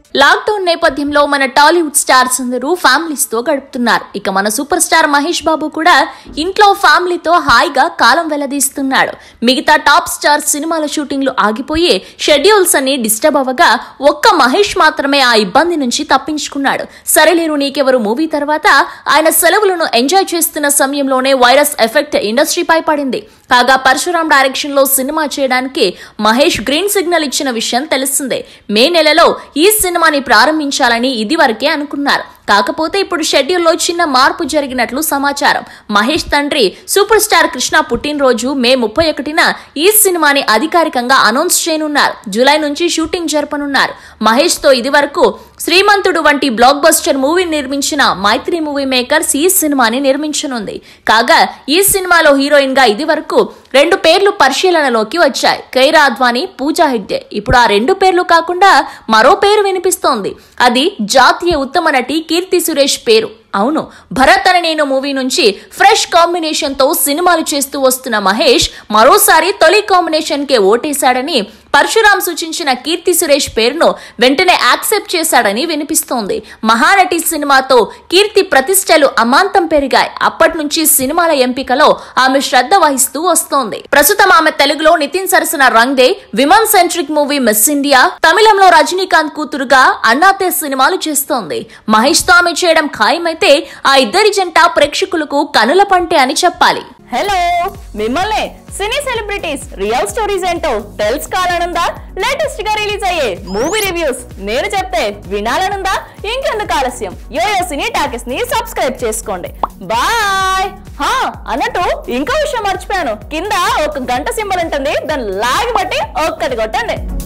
lockdown నేపథ్యంలో మన Tollywood stars అందరూ ఫ్యామిలీస్ తో గడుపుతున్నారు ఇక మన సూపర్ స్టార్ మహేష్ బాబు కూడా ఇంట్లో ఫ్యామిలీతో హాయిగా కాలం వెల్లదీస్తున్నాడు మిగతా టాప్ స్టార్ సినిమాల షూటింగ్లు ఆగిపోయి షెడ్యూల్స్ అన్ని డిస్టర్బ్ అవ్వగా ఒక్క మహేష్ మాత్రమే ఆ ఇబ్బంది నుంచి తప్పించుకున్నాడు సరేలేరు నీకెవరు మూవీ తర్వాత ఆయన సెలవులను ఎంజాయ్ చేస్తున్న సమయంలోనే వైరస్ ఎఫెక్ట్ ఇండస్ట్రీపై పడింది కాగా పరశురాం డైరెక్షన్ లో సినిమా చేయడానికి మహేష్ గ్రీన్ సిగ్నల్ ఇచ్చిన విషయం తెలిసిందే మే నెలలో ఈ సినిమాని ప్రారంభించాలని ఇదివరకే అనుకున్నారు కాకపోతే ఇప్పుడు షెడ్యూల్లో చిన్న మార్పు జరిగినట్లు సమాచారం మహేష్ తండ్రి సూపర్ స్టార్ కృష్ణ పుట్టినరోజు మే ముప్పై ఒకటిన ఈ సినిమాని అధికారికంగా అనౌన్స్ చేయనున్నారు జూలై నుంచి షూటింగ్ జరపనున్నారు మహేష్ తో ఇదివరకు శ్రీమంతుడు వంటి బ్లాక్ బస్టర్ మూవీ నిర్మించిన మైత్రి మూవీ మేకర్స్ ఈ సినిమాని నిర్మించనుంది కాగా ఈ సినిమాలో హీరోయిన్ గా ఇది వరకు రెండు పేర్లు పరిశీలనలోకి వచ్చాయి కైరా అద్వానీ పూజా హెగ్డే ఇప్పుడు ఆ రెండు పేర్లు కాకుండా మరో పేరు వినిపిస్తోంది అది జాతీయ ఉత్తమ నటి కీర్తి సురేష్ పేరు అవును భరత్ అనే నేను మూవీ నుంచి ఫ్రెష్ కాంబినేషన్ తో సినిమాలు చేస్తూ వస్తున్న మహేష్ మరోసారి తొలి కాంబినేషన్ కే ఓటేశాడని పరశురాం సూచించిన కీర్తి సురేష్ పేరును వెంటనే యాక్సెప్ట్ చేశాడని వినిపిస్తోంది మహానటి సినిమాతో కీర్తి ప్రతిష్టలు అమాంతం పెరిగాయి అప్పటి నుంచి సినిమాల ఎంపికలో ఆమె శ్రద్ధ వహిస్తూ వస్తోంది ప్రస్తుతం ఆమె తెలుగులో నితిన్ సరసన Rang De women centric movie Miss India తమిళంలో రజనీకాంత్ కూతురుగా అన్నాతే సినిమాలు చేస్తోంది మహేష్ తో ఆమె చేయడం ఖాయమైతే ఆ ఇద్దరి జంట ప్రేక్షకులకు కనుల పంటే అని చెప్పాలి హలో మిమ్మల్ని సినీ సెలబ్రిటీస్ రియల్ స్టోరీస్ ఏంటో తెలుసుకోవాలనుందా లేటెస్ట్ గా రిలీజ్ అయ్యే మూవీ రివ్యూస్ నేను చెప్తే వినాలనుందా ఇంకెందుకు ఆలస్యం యోయో సినీ టాకెస్ ని సబ్స్క్రైబ్ చేసుకోండి బాయ్ హా అన్నట్టు ఇంకో విషయం మర్చిపోయాను కింద ఒక గంట సింబల్ ఉంటుంది దాన్ని లాగి బట్టి ఒక్కటి కొట్టండి